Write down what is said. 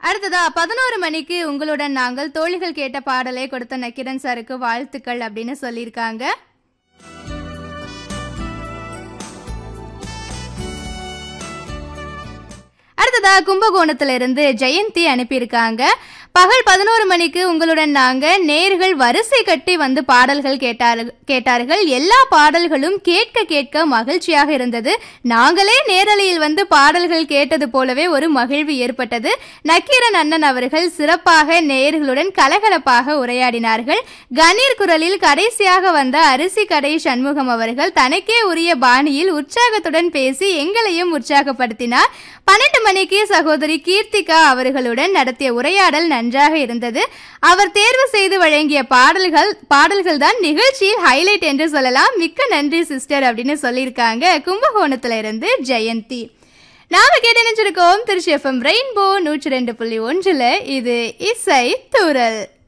அடுத்ததா பதினோரு மணிக்கு உங்களுடன் நாங்கள் தோழிகள் கேட்ட பாடலை கொடுத்த நக்கிரன் சாருக்கு வாழ்த்துக்கள் அப்படின்னு சொல்லியிருக்காங்க அடுத்ததா கும்பகோணத்துல இருந்து ஜெயந்தி அனுப்பியிருக்காங்க பகல் பதினோரு மணிக்கு உங்களுடன் நாங்க நேர்கள் வரிசை கட்டி வந்து பாடல்கள் கேட்டார்கள் கேட்டார்கள் எல்லா பாடல்களும் கேட்க கேட்க மகிழ்ச்சியாக இருந்தது நாங்களே நேரலையில் வந்து பாடல்கள் கேட்டது போலவே ஒரு மகிழ்வு ஏற்பட்டது நக்கீரன் அண்ணன் அவர்கள் சிறப்பாக நேயர்களுடன் கலகலப்பாக உரையாடினார்கள் கணீர் குரலில் கடைசியாக வந்த அரிசி கடை சண்முகம் அவர்கள் தனக்கே உரிய பாணியில் உற்சாகத்துடன் பேசி எங்களையும் உற்சாகப்படுத்தினார் பன்னெண்டு மணிக்கு சகோதரி கீர்த்திகா அவர்களுடன் நடத்திய உரையாடல் நன்றாக இருந்தது அவர் தேர்வு செய்து வழங்கிய பாடல்கள் பாடல்கள் தான் நிகழ்ச்சியில் ஹைலைட் என்று சொல்லலாம் மிக்க நன்றி சிஸ்டர் அப்படின்னு சொல்லியிருக்காங்க கும்பகோணத்துல இருந்து ஜெயந்தி நாம கேட்டு நினைச்சிருக்கோம் திருச்சி எஃப்எம் ரெயின்போ நூற்றி ரெண்டு புள்ளி ஒன்றுல இது இசை தூரல்